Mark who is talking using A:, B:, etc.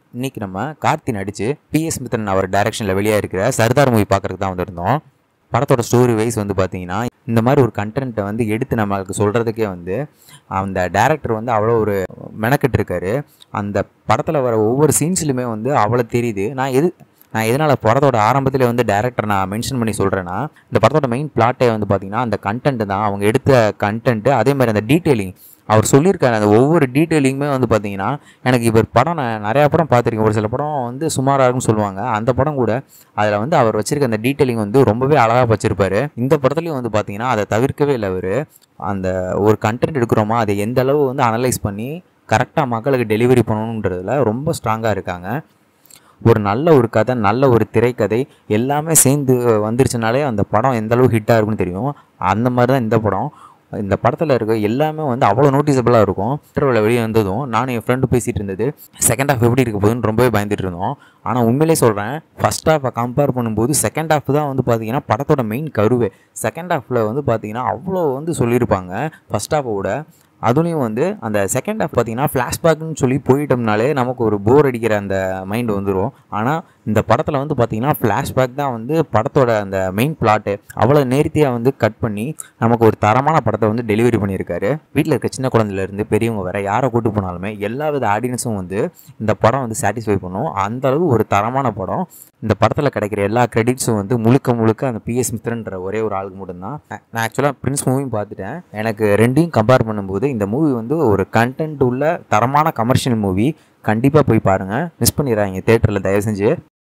A: இன்னைக்கு நம்ம கார்த்தி நடிச்சு பிஎஸ் மித்ரன் அவர் டைரக்ஷனில் வெளியாக இருக்கிற சர்தார் மூவி பார்க்கறதுக்கு தான் வந்திருந்தோம் படத்தோட ஸ்டோரி வைஸ் வந்து பார்த்தீங்கன்னா இந்த மாதிரி ஒரு கண்டென்ட்டை வந்து எடுத்து நம்மளுக்கு சொல்கிறதுக்கே வந்து அந்த டேரக்டர் வந்து அவ்வளோ ஒரு மெனக்கெட்டு இருக்காரு அந்த படத்தில் வர ஒவ்வொரு சீன்ஸ்லையுமே வந்து அவ்வளோ தெரியுது நான் எது நான் எதனால் படத்தோட ஆரம்பத்தில் வந்து டேரக்டர் நான் மென்ஷன் பண்ணி சொல்கிறேன்னா இந்த படத்தோட மெயின் பிளாட்டே வந்து பார்த்தீங்கன்னா அந்த கண்டென்ட் தான் அவங்க எடுத்த கண்டென்ட்டு அதே மாதிரி அந்த டீட்டெயிலிங் அவர் சொல்லியிருக்காரு அந்த ஒவ்வொரு டீட்டெயிலிங்குமே வந்து பார்த்தீங்கன்னா எனக்கு இவர் படம் நான் நிறையா படம் பார்த்துருக்கேன் ஒரு சில படம் வந்து சுமாராக இருக்கும்னு சொல்லுவாங்க அந்த படம் கூட அதில் வந்து அவர் வச்சிருக்க அந்த டீட்டெயிலிங் வந்து ரொம்பவே அழகாக வச்சிருப்பாரு இந்த படத்துலையும் வந்து பார்த்தீங்கன்னா அதை தவிர்க்கவே இல்லை அவர் அந்த ஒரு கண்டென்ட் எடுக்கிறோமா அதை எந்த அளவு வந்து அனலைஸ் பண்ணி கரெக்டாக மக்களுக்கு டெலிவரி பண்ணணுன்றதுல ரொம்ப ஸ்ட்ராங்காக இருக்காங்க ஒரு நல்ல ஒரு கதை நல்ல ஒரு திரைக்கதை எல்லாமே சேர்ந்து வந்துருச்சுனாலே அந்த படம் எந்த அளவு ஹிட்டாக இருக்குன்னு தெரியும் அந்த மாதிரி தான் இந்த படம் இந்த படத்தில் இருக்க எல்லாமே வந்து அவ்வளோ நோட்டிசபிளாக இருக்கும் இன்டர்வியூவில் வெளியே வந்ததும் நானும் என் ஃப்ரெண்டு பேசிகிட்டு இருந்தது செகண்ட் ஹாஃப் எப்படி இருக்க போகுதுன்னு ரொம்பவே பயந்துட்டு இருந்தோம் ஆனால் உண்மையிலே சொல்கிறேன் ஃபஸ்ட் ஹாஃபை கம்பேர் பண்ணும்போது செகண்ட் ஹாஃப் தான் வந்து பார்த்தீங்கன்னா படத்தோட மெயின் கருவே செகண்ட் ஹாஃபில் வந்து பார்த்தீங்கன்னா அவ்வளோ வந்து சொல்லியிருப்பாங்க ஃபஸ்ட் ஹாஃபை விட அதுலேயும் வந்து அந்த செகண்ட் ஹாஃப் பார்த்தீங்கன்னா ஃப்ளாஷ்பேக்னு சொல்லி போயிட்டோம்னாலே நமக்கு ஒரு போர் அடிக்கிற அந்த மைண்ட் வந்துடும் ஆனால் இந்த படத்தில் வந்து பார்த்தீங்கன்னா ஃப்ளாஷ்பேக் தான் வந்து படத்தோட அந்த மெயின் பிளாட்டு அவ்வளோ நேர்த்தியாக வந்து கட் பண்ணி நமக்கு ஒரு தரமான படத்தை வந்து டெலிவரி பண்ணியிருக்காரு வீட்டில் இருக்க சின்ன குழந்தையிலேருந்து பெரியவங்க வர யாரை கூட்டு போனாலுமே எல்லா வித ஆடியன்ஸும் வந்து இந்த படம் வந்து சாட்டிஸ்ஃபை பண்ணும் அந்த அளவு ஒரு தரமான படம் இந்த படத்தில் கிடைக்கிற எல்லா கிரெடிட்ஸும் வந்து முழுக்க முழுக்க அந்த பிஎஸ் மித்ரன்ற ஒரே ஒரு ஆளுக்கு மட்டும்தான் நான் ஆக்சுவலாக பிரின்ஸ் மூவியும் பார்த்துட்டேன் எனக்கு ரெண்டையும் கம்பேர் பண்ணும்போது இந்த மூவி வந்து ஒரு கண்டென்ட் உள்ள தரமான கமர்ஷியல் மூவி கண்டிப்பாக போய் பாருங்கள் மிஸ் பண்ணிடுறாங்க தேட்டரில் தயவு செஞ்சு